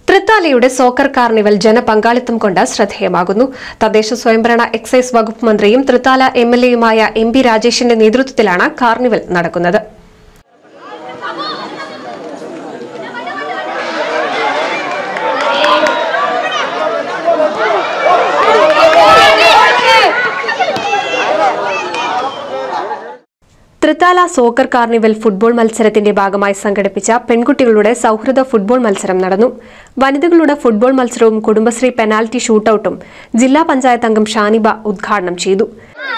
തൃത്താലയുടെ soccer carnival ജനപങ്കാളിത്തം കൊണ്ട് ശ്രദ്ധേയമാകുന്നു തദ്ദേശ സ്വയംഭരണ എക്സൈസ് വകുപ്പ് മന്ത്രിയും തൃത്താല എം എൽ എയുമായ എം പി രാജേഷിന്റെ നേതൃത്വത്തിലാണ് കാർണിവൽ നടക്കുന്നത് തൃത്താല സോക്കർ കാർണിവൽ ഫുട്ബോൾ മത്സരത്തിന്റെ ഭാഗമായി സംഘടിപ്പിച്ച പെൺകുട്ടികളുടെ സൗഹൃദ ഫുട്ബോൾ മത്സരം നടന്നു വനിതകളുടെ ഫുട്ബോൾ മത്സരവും കുടുംബശ്രീ പെനാൽറ്റി ഷൂട്ടൌട്ടും ജില്ലാ പഞ്ചായത്ത് അംഗം ഷാനിബ ഉദ്ഘാടനം ചെയ്തു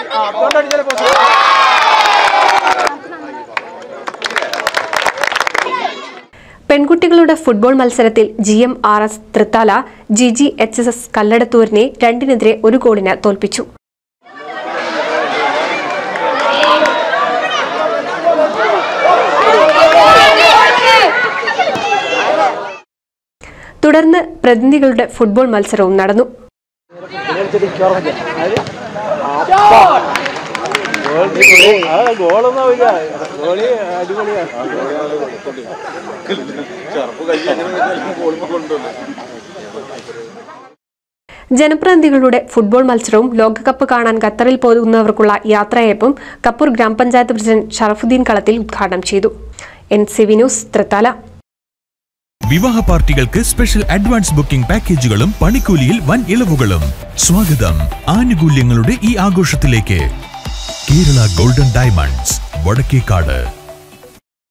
പെൺകുട്ടികളുടെ ഫുട്ബോൾ മത്സരത്തിൽ G M R S Thrithala G G H S S കല്ലടത്തൂരിനെ രണ്ടിനെതിരെ ഒരു ഗോളിന് തോൽപ്പിച്ചു തുടർന്ന് പ്രതിനിധികളുടെ ഫുട്ബോൾ മത്സരവും നടന്നു ഗോളൊന്നും ആവില്ല ഗോളി അടിപൊളിയാണ് ജനപ്രതിനിധികളുടെ ഫുട്ബോൾ മത്സരവും ലോകകപ്പ് കാണാൻ ഖത്തറിൽ പോകുന്നവർക്കുള്ള യാത്രയയപ്പും കപ്പൂർ ഗ്രാമപഞ്ചായത്ത് പ്രസിഡന്റ് ഷറഫുദ്ദീൻ കളത്തിൽ ഉദ്ഘാടനം ചെയ്തു N C V news Thrithala വിവാഹ പാർട്ടികൾക്ക് സ്പെഷ്യൽ അഡ്വാൻസ് ബുക്കിംഗ് പാക്കേജുകളും പണിക്കൂലിയിൽ വൻ ഇളവുകളും സ്വാഗതം ആനുകൂല്യങ്ങളുടെ ഈ ആഘോഷത്തിലേക്ക് കേരള ഗോൾഡൻ ഡയമണ്ട്സ് വടക്കേക്കാട്